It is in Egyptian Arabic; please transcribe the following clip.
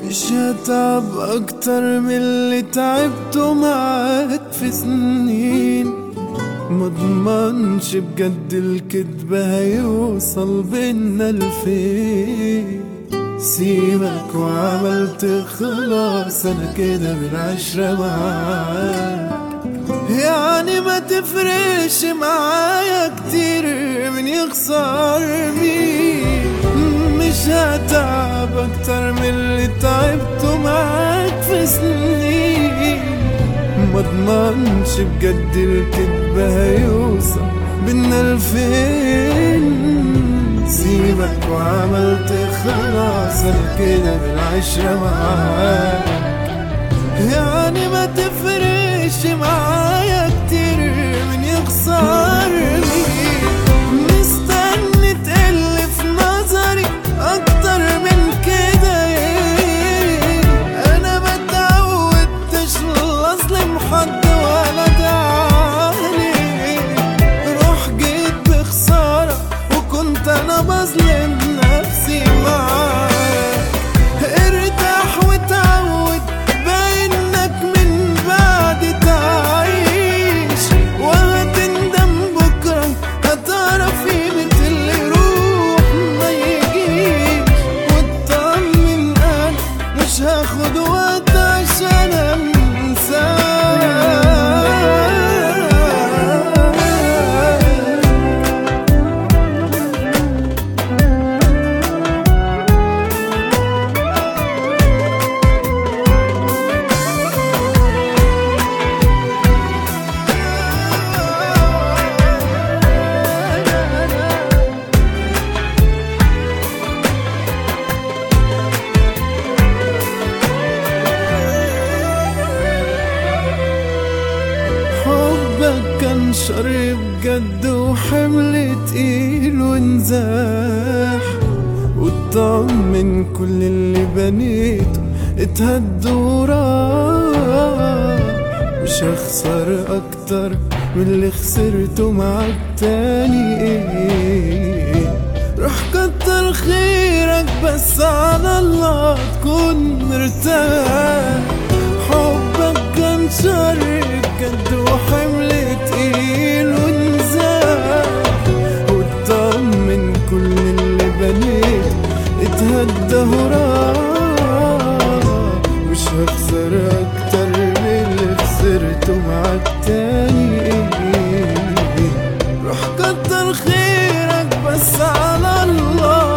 مش هتعب اكتر من اللي تعبته معاك في سنين مضمنش بجد الكدب هيوصل بينا لفين سيبك وعملت خلاص انا كده بالعشرة معاك يعني ما تفرقش معايا كتير من يخسر مين مش هتعب اكتر من اللي تعبته معاك في سنين مضمنش بجد الكدب هيوصل بينا لفين سيبك وعملت خلاص انا كده بالعشرة معاك يعني ما تفرقش معايا كتير من يخسرني مستني تقل في نظري اكتر من كده إيه انا ما اتعودتش اظلم حد ولا دعاني روح جيت بخسارة وكنت انا بظلم نفسي معاك ارتاح وتعود باينك من بعد تعيش وهتندم بكرة هتعرف قيمة اللي يروح ما يجيش واطمن انا مش هاخد وقت عشان انساك حبك كان شر بجد وحمل تقيل ونزاح وطمن كل اللي بنيته اتهد وراح مش هخسر اكتر من اللي خسرته معاك تاني ايه روح كتر خيرك بس على الله تكون مرتاح حبك كان شر بجد وحمل تقيل ونزاح وطمن كل اللي بنيت اتهدى وراح مش هخسر اكتر من اللي خسرته معاك تاني روح كتر خيرك بس على الله